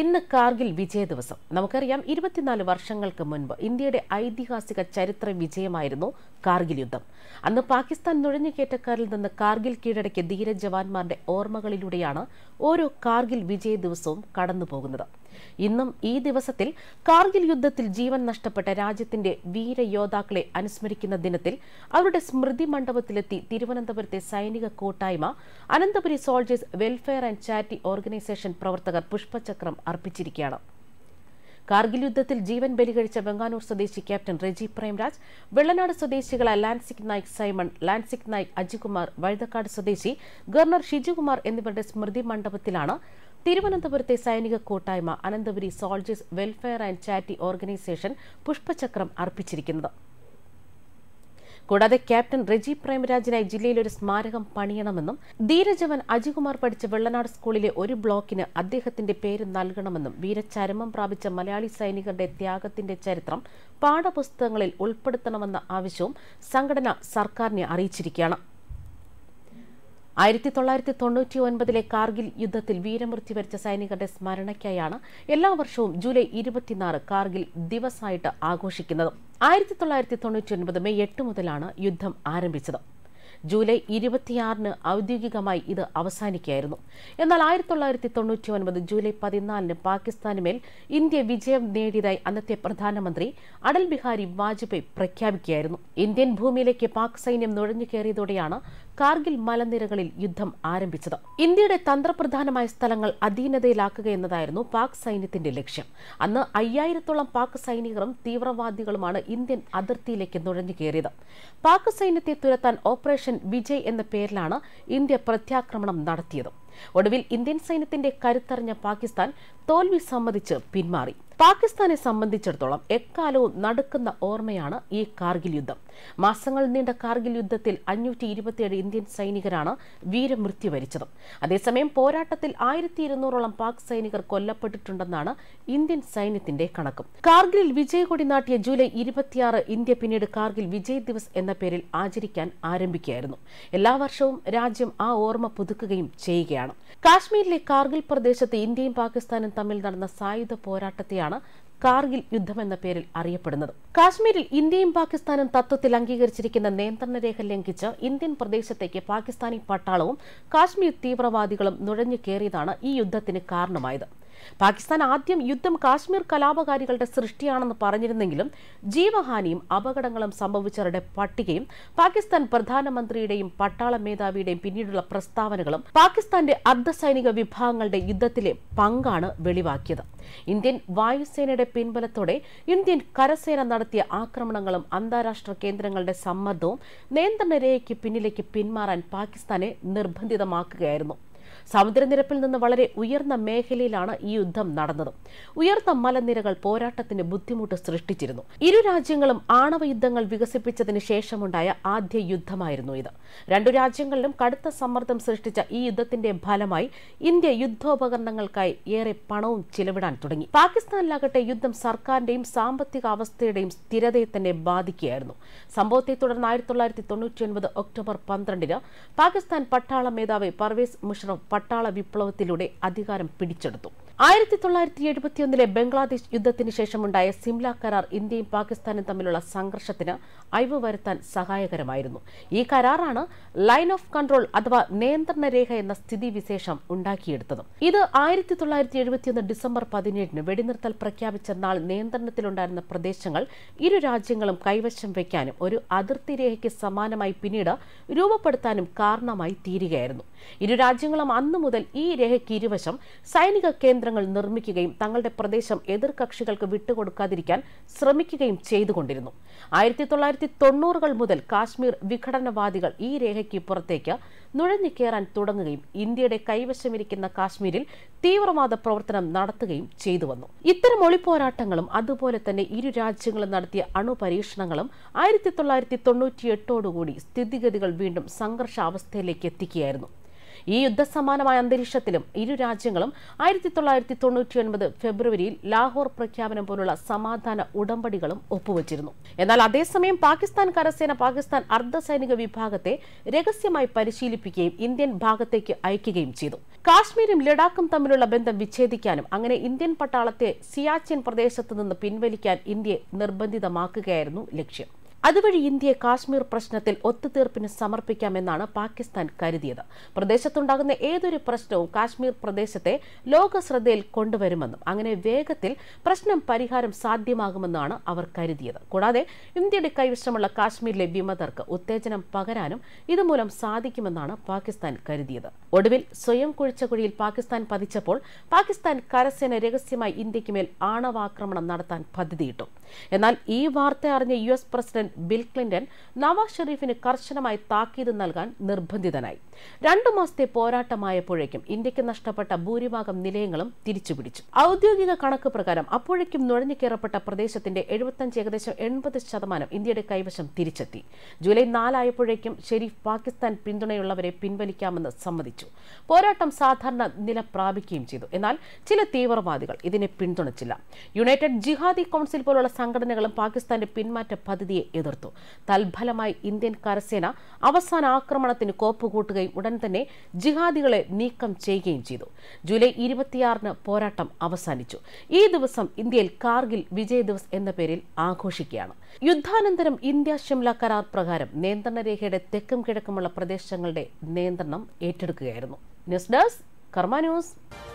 ഇന്ന് കാർഗിൽ വിജയ ദിവസം നമുക്കറിയാം ഇരുപത്തിനാല് വർഷങ്ങൾക്ക് മുൻപ് ഇന്ത്യയുടെ ഐതിഹാസിക ചരിത്ര വിജയമായിരുന്നു കാർഗിൽ യുദ്ധം അന്ന് പാകിസ്ഥാൻ നുഴഞ്ഞുകയറ്റക്കാരിൽ നിന്ന് കാർഗിൽ കീഴടക്കിയ ധീര ജവാന്മാരുടെ ഓർമ്മകളിലൂടെയാണ് ഓരോ കാർഗിൽ വിജയ ദിവസവും കടന്നുപോകുന്നത് ഇന്നും ഈ ദിവസത്തിൽ കാർഗിൽ യുദ്ധത്തിൽ ജീവൻ നഷ്ടപ്പെട്ട രാജ്യത്തിന്റെ വീരയോദ്ധാക്കളെ അനുസ്മരിക്കുന്ന ദിനത്തിൽ അവരുടെ സ്മൃതി മണ്ഡപത്തിലെത്തി തിരുവനന്തപുരത്തെ സൈനിക കൂട്ടായ്മ Ananthapuri soldiers welfare and charity organisation പ്രവർത്തകർ പുഷ്പചക്രം അർപ്പിച്ചിരിക്കുകയാണ് കാർഗിൽ യുദ്ധത്തിൽ ജീവൻ ബലികഴിച്ച വെങ്ങാനൂർ സ്വദേശി ക്യാപ്റ്റൻ റെജി പ്രേംരാജ് വെള്ളനാട് സ്വദേശികളായ lance Naik Simon lance Naik Ajikumar Vazhuthacaud സ്വദേശി ഗവർണർ ഷിജുകുമാർ എന്നിവരുടെ സ്മൃതി മണ്ഡപത്തിലാണ് തിരുവനന്തപുരത്തെ സൈനിക കൂട്ടായ്മ Ananthapuri soldiers welfare and charity organisation പുഷ്പചക്രം അർപ്പിച്ചിരിക്കുന്നത് കൂടാതെ ക്യാപ്റ്റൻ റെജി പ്രേമരാജിനായി ജില്ലയിൽ ഒരു സ്മാരകം പണിയണമെന്നും ധീരജവൻ അജികുമാർ പഠിച്ച വെള്ളനാട് സ്കൂളിലെ ഒരു ബ്ലോക്കിന് അദ്ദേഹത്തിന്റെ പേര് നൽകണമെന്നും വീരചരമം പ്രാപിച്ച മലയാളി സൈനികരുടെ ത്യാഗത്തിന്റെ ചരിത്രം പാഠപുസ്തകങ്ങളിൽ ഉൾപ്പെടുത്തണമെന്ന ആവശ്യവും സംഘടന സർക്കാരിനെ അറിയിച്ചിരിക്കുകയാണ് ആയിരത്തി തൊള്ളായിരത്തി തൊണ്ണൂറ്റി ഒൻപതിലെ കാർഗിൽ യുദ്ധത്തിൽ വീരമൃത്യു വരിച്ച സൈനികരുടെ സ്മരണയ്ക്കായാണ് എല്ലാ വർഷവും ജൂലൈ ഇരുപത്തിനാറ് കാർഗിൽ ദിവസമായിട്ട് ആഘോഷിക്കുന്നത് ആയിരത്തി തൊള്ളായിരത്തി തൊണ്ണൂറ്റി ഒൻപത് മെയ് എട്ട് മുതലാണ് യുദ്ധം ആരംഭിച്ചത് ജൂലൈ ഇരുപത്തിയാറിന് ഔദ്യോഗികമായി ഇത് അവസാനിക്കുകയായിരുന്നു എന്നാൽ ആയിരത്തി തൊള്ളായിരത്തി തൊണ്ണൂറ്റി ഒൻപത് ജൂലൈ പതിനാലിന് പാകിസ്ഥാന് മേൽ ഇന്ത്യ വിജയം നേടിയതായി അന്നത്തെ പ്രധാനമന്ത്രി അടൽ ബിഹാരി വാജ്പേയി പ്രഖ്യാപിക്കുകയായിരുന്നു ഇന്ത്യൻ ഭൂമിയിലേക്ക് പാക് സൈന്യം നുഴഞ്ഞു കയറിയതോടെയാണ് കാർഗിൽ മലനിരകളിൽ യുദ്ധം ആരംഭിച്ചത് ഇന്ത്യയുടെ തന്ത്രപ്രധാനമായ സ്ഥലങ്ങൾ അധീനതയിലാക്കുക എന്നതായിരുന്നു പാക് സൈന്യത്തിന്റെ ലക്ഷ്യം അന്ന് അയ്യായിരത്തോളം പാക് സൈനികരും തീവ്രവാദികളുമാണ് ഇന്ത്യൻ അതിർത്തിയിലേക്ക് നുഴഞ്ഞു കയറിയത് പാക് സൈന്യത്തെ തുരത്താൻ ഓപ്പറേഷൻ വിജയ് എന്ന പേരിലാണ് ഇന്ത്യ പ്രത്യാക്രമണം നടത്തിയത് ഒടുവിൽ ഇന്ത്യൻ സൈന്യത്തിന്റെ കരുത്തറിഞ്ഞ പാകിസ്ഥാൻ തോൽവി സമ്മതിച്ച് പിന്മാറി പാകിസ്ഥാനെ സംബന്ധിച്ചിടത്തോളം എക്കാലവും നടക്കുന്ന ഓർമ്മയാണ് ഈ കാർഗിൽ യുദ്ധം മാസങ്ങൾ നീണ്ട കാർഗിൽ യുദ്ധത്തിൽ അഞ്ഞൂറ്റി ഇരുപത്തിയേഴ് ഇന്ത്യൻ സൈനികരാണ് വീരമൃത്യു വരിച്ചത് അതേസമയം പോരാട്ടത്തിൽ ആയിരത്തി ഇരുന്നൂറോളം പാക് സൈനികർ കൊല്ലപ്പെട്ടിട്ടുണ്ടെന്നാണ് ഇന്ത്യൻ സൈന്യത്തിന്റെ കണക്കും കാർഗിലിൽ വിജയകൊടി നാട്ടിയ ജൂലൈ ഇരുപത്തിയാറ് ഇന്ത്യ പിന്നീട് കാർഗിൽ വിജയ് ദിവസ് എന്ന പേരിൽ ആചരിക്കാൻ ആരംഭിക്കുകയായിരുന്നു എല്ലാ വർഷവും രാജ്യം ആ ഓർമ്മ പുതുക്കുകയും ചെയ്യുകയാണ് കാശ്മീരിലെ കാർഗിൽ പ്രദേശത്ത് ഇന്ത്യയും പാകിസ്ഥാനും തമ്മിൽ നടന്ന സായുധ പോരാട്ടത്തെയാണ് കാർഗിൽ യുദ്ധം എന്ന പേരിൽ അറിയപ്പെടുന്നത് കാശ്മീരിൽ ഇന്ത്യയും പാകിസ്ഥാനും തത്വത്തിൽ അംഗീകരിച്ചിരിക്കുന്ന നിയന്ത്രണ രേഖ ലംഘിച്ച് ഇന്ത്യൻ പ്രദേശത്തേക്ക് പാകിസ്ഥാനി പട്ടാളവും കാശ്മീർ തീവ്രവാദികളും നുഴഞ്ഞു കയറിയതാണ് ഈ യുദ്ധത്തിന് കാരണമായത് പാകിസ്ഥാൻ ആദ്യം യുദ്ധം കാശ്മീർ കലാപകാരികളുടെ സൃഷ്ടിയാണെന്ന് പറഞ്ഞിരുന്നെങ്കിലും ജീവഹാനിയും അപകടങ്ങളും സംഭവിച്ചവരുടെ പട്ടികയും പാകിസ്ഥാൻ പ്രധാനമന്ത്രിയുടെയും പട്ടാള മേധാവിയുടെയും പിന്നീടുള്ള പ്രസ്താവനകളും പാകിസ്ഥാന്റെ അർദ്ധസൈനിക വിഭാഗങ്ങളുടെ യുദ്ധത്തിലെ പങ്കാണ് വെളിവാക്കിയത് ഇന്ത്യൻ വായുസേനയുടെ പിൻബലത്തോടെ ഇന്ത്യൻ കരസേന നടത്തിയ ആക്രമണങ്ങളും അന്താരാഷ്ട്ര കേന്ദ്രങ്ങളുടെ സമ്മർദ്ദവും നിയന്ത്രണ രേഖയ്ക്ക് പിന്നിലേക്ക് പിന്മാറാൻ പാകിസ്ഥാനെ നിർബന്ധിതമാക്കുകയായിരുന്നു സമുദ്രനിരപ്പിൽ നിന്ന് വളരെ ഉയർന്ന മേഖലയിലാണ് ഈ യുദ്ധം നടന്നത് ഉയർന്ന മലനിരകൾ പോരാട്ടത്തിന് ബുദ്ധിമുട്ട് സൃഷ്ടിച്ചിരുന്നു ഇരു രാജ്യങ്ങളും ആണവ യുദ്ധങ്ങൾ വികസിപ്പിച്ചതിന് ശേഷമുണ്ടായ ആദ്യ യുദ്ധമായിരുന്നു ഇത് രണ്ടു രാജ്യങ്ങളിലും കടുത്ത സമ്മർദ്ദം സൃഷ്ടിച്ച ഈ യുദ്ധത്തിന്റെ ഫലമായി ഇന്ത്യ യുദ്ധോപകരണങ്ങൾക്കായി ഏറെ പണവും ചിലവിടാൻ തുടങ്ങി പാകിസ്ഥാനിലാകട്ടെ യുദ്ധം സർക്കാരിന്റെയും സാമ്പത്തിക അവസ്ഥയുടെയും സ്ഥിരതയെ തന്നെ ബാധിക്കുകയായിരുന്നു സംഭവത്തെ തുടർന്ന് ആയിരത്തി തൊള്ളായിരത്തി തൊണ്ണൂറ്റി ഒൻപത് ഒക്ടോബർ പന്ത്രണ്ടിന് പാകിസ്ഥാൻ പട്ടാള മേധാവി പർവേസ് മുഷറഫ് പട്ടാള വിപ്ലവത്തിലൂടെ അധികാരം പിടിച്ചെടുത്തു ആയിരത്തി തൊള്ളായിരത്തി എഴുപത്തിയൊന്നിലെ ബംഗ്ലാദേശ് യുദ്ധത്തിന് ശേഷമുണ്ടായ സിംല കരാർ ഇന്ത്യയും പാകിസ്ഥാനും തമ്മിലുള്ള സംഘർഷത്തിന് അയവ് വരുത്താൻ സഹായകരമായിരുന്നു ഈ കരാറാണ് ലൈൻ ഓഫ് കൺട്രോൾ അഥവാ നിയന്ത്രണ രേഖ എന്ന സ്ഥിതിവിശേഷം ഉണ്ടാക്കിയെടുത്തത് ഇത് ആയിരത്തി തൊള്ളായിരത്തി എഴുപത്തിയൊന്ന് ഡിസംബർ പതിനേഴിന് വെടിനിർത്തൽ പ്രഖ്യാപിച്ച നാൾ നിയന്ത്രണത്തിലുണ്ടായിരുന്ന പ്രദേശങ്ങൾ ഇരു രാജ്യങ്ങളും കൈവശം വയ്ക്കാനും ഒരു അതിർത്തി രേഖയ്ക്ക് സമാനമായി പിന്നീട് രൂപപ്പെടുത്താനും കാരണമായി തീരുകയായിരുന്നു ഇരു രാജ്യങ്ങളും അന്നു മുതൽ ഈ രേഖയ്ക്ക് ഇരുവശം സൈനിക കേന്ദ്രങ്ങൾ നിർമ്മിക്കുകയും തങ്ങളുടെ പ്രദേശം എതിർ കക്ഷികൾക്ക് വിട്ടുകൊടുക്കാതിരിക്കാൻ ശ്രമിക്കുകയും ചെയ്തുകൊണ്ടിരുന്നു ആയിരത്തി തൊള്ളായിരത്തി തൊണ്ണൂറുകൾ മുതൽ കാശ്മീർ വിഘടനവാദികൾ ഈ രേഖയ്ക്ക് പുറത്തേക്ക് നുഴഞ്ഞു കയറാൻ തുടങ്ങുകയും ഇന്ത്യയുടെ കൈവശമിരിക്കുന്ന കാശ്മീരിൽ തീവ്രവാദ പ്രവർത്തനം നടത്തുകയും ചെയ്തു വന്നു ഇത്തരം ഒളിപ്പോരാട്ടങ്ങളും അതുപോലെ തന്നെ ഇരു രാജ്യങ്ങളും നടത്തിയ അണുപരീക്ഷണങ്ങളും ആയിരത്തി തൊള്ളായിരത്തി തൊണ്ണൂറ്റി എട്ടോടുകൂടി സ്ഥിതിഗതികൾ വീണ്ടും സംഘർഷാവസ്ഥയിലേക്ക് എത്തിക്കുകയായിരുന്നു ഈ യുദ്ധസമാനമായ അന്തരീക്ഷത്തിലും ഇരു രാജ്യങ്ങളും ആയിരത്തി തൊള്ളായിരത്തി തൊണ്ണൂറ്റി ഒൻപത് ഫെബ്രുവരിയിൽ ലാഹോർ പ്രഖ്യാപനം പോലുള്ള സമാധാന ഉടമ്പടികളും ഒപ്പുവച്ചിരുന്നു എന്നാൽ അതേസമയം പാകിസ്ഥാൻ കരസേന പാകിസ്ഥാൻ അർദ്ധസൈനിക വിഭാഗത്തെ രഹസ്യമായി പരിശീലിപ്പിക്കുകയും ഇന്ത്യൻ ഭാഗത്തേക്ക് അയക്കുകയും ചെയ്തു കാശ്മീരും ലഡാക്കും തമ്മിലുള്ള ബന്ധം വിച്ഛേദിക്കാനും അങ്ങനെ ഇന്ത്യൻ പട്ടാളത്തെ സിയാച്ചിൻ പ്രദേശത്ത് നിന്ന് പിൻവലിക്കാൻ ഇന്ത്യയെ നിർബന്ധിതമാക്കുകയായിരുന്നു ലക്ഷ്യം അതുവഴി ഇന്ത്യയെ കാശ്മീർ പ്രശ്നത്തിൽ ഒത്തുതീർപ്പിന് സമർപ്പിക്കാമെന്നാണ് പാകിസ്ഥാൻ കരുതിയത് പ്രദേശത്തുണ്ടാകുന്ന ഏതൊരു പ്രശ്നവും കാശ്മീർ പ്രദേശത്തെ ലോക ശ്രദ്ധയിൽ കൊണ്ടുവരുമെന്നും അങ്ങനെ വേഗത്തിൽ പ്രശ്നം പരിഹാരം സാധ്യമാകുമെന്നാണ് അവർ കരുതിയത് കൂടാതെ ഇന്ത്യയുടെ കൈവശമുള്ള കാശ്മീരിലെ വിമതർക്ക് ഉത്തേജനം പകരാനും ഇതുമൂലം സാധിക്കുമെന്നാണ് പാകിസ്ഥാൻ കരുതിയത് ഒടുവിൽ സ്വയം കുഴിച്ച കുഴിയിൽ പാകിസ്ഥാൻ പതിച്ചപ്പോൾ പാകിസ്ഥാൻ കരസേന രഹസ്യമായി ഇന്ത്യക്ക് മേൽ ആണവാക്രമണം നടത്താൻ പദ്ധതിയിട്ടു എന്നാൽ ഈ വാർത്ത അറിഞ്ഞ U S president Bill Clinton Nawaz ഷെറീഫിന് കർശനമായി താക്കീത് നൽകാൻ നിർബന്ധിതനായി രണ്ടു മാസത്തെ പോരാട്ടമായപ്പോഴേക്കും ഇന്ത്യക്ക് നഷ്ടപ്പെട്ട ഭൂരിഭാഗം നിലയങ്ങളും തിരിച്ചുപിടിച്ചു ഔദ്യോഗിക കണക്ക് പ്രകാരം അപ്പോഴേക്കും നുഴഞ്ഞു കയറപ്പെട്ട പ്രദേശത്തിന്റെ എഴുപത്തഞ്ച് ഏകദേശം എൺപത് ശതമാനം ഇന്ത്യയുടെ കൈവശം തിരിച്ചെത്തി ജൂലൈ നാലായപ്പോഴേക്കും ഷെരീഫ് പാകിസ്ഥാൻ പിന്തുണയുള്ളവരെ പിൻവലിക്കാമെന്ന് സമ്മതിച്ചു പോരാട്ടം സാധാരണ നില പ്രാപിക്കുകയും ചെയ്തു എന്നാൽ ചില തീവ്രവാദികൾ ഇതിനെ പിന്തുണച്ചില്ല യുണൈറ്റഡ് ജിഹാദി കൌൺസിൽ പോലുള്ള സംഘടനകളും പാകിസ്ഥാന്റെ പിന്മാറ്റ പദ്ധതിയെ എതിർത്തു തൽഫലമായി ഇന്ത്യൻ കരസേന അവസാന ആക്രമണത്തിന് കോപ്പുകൂട്ടുകയും ഉടൻ തന്നെ ജിഹാദികളെ നീക്കം ചെയ്യുകയും ചെയ്തു ജൂലൈ ഇരുപത്തിയാറിന് പോരാട്ടം അവസാനിച്ചു ഈ ദിവസം ഇന്ത്യയിൽ കാർഗിൽ വിജയ് ദിവസ് എന്ന പേരിൽ ആഘോഷിക്കുകയാണ് യുദ്ധാനന്തരം ഇന്ത്യ ഷിംല കരാർ പ്രകാരം നിയന്ത്രണ രേഖയുടെ തെക്കും കിഴക്കുമുള്ള പ്രദേശങ്ങളുടെ നിയന്ത്രണം ഏറ്റെടുക്കുകയായിരുന്നു ന്യൂസ് ഡെസ്ക് കർമ്മ ന്യൂസ്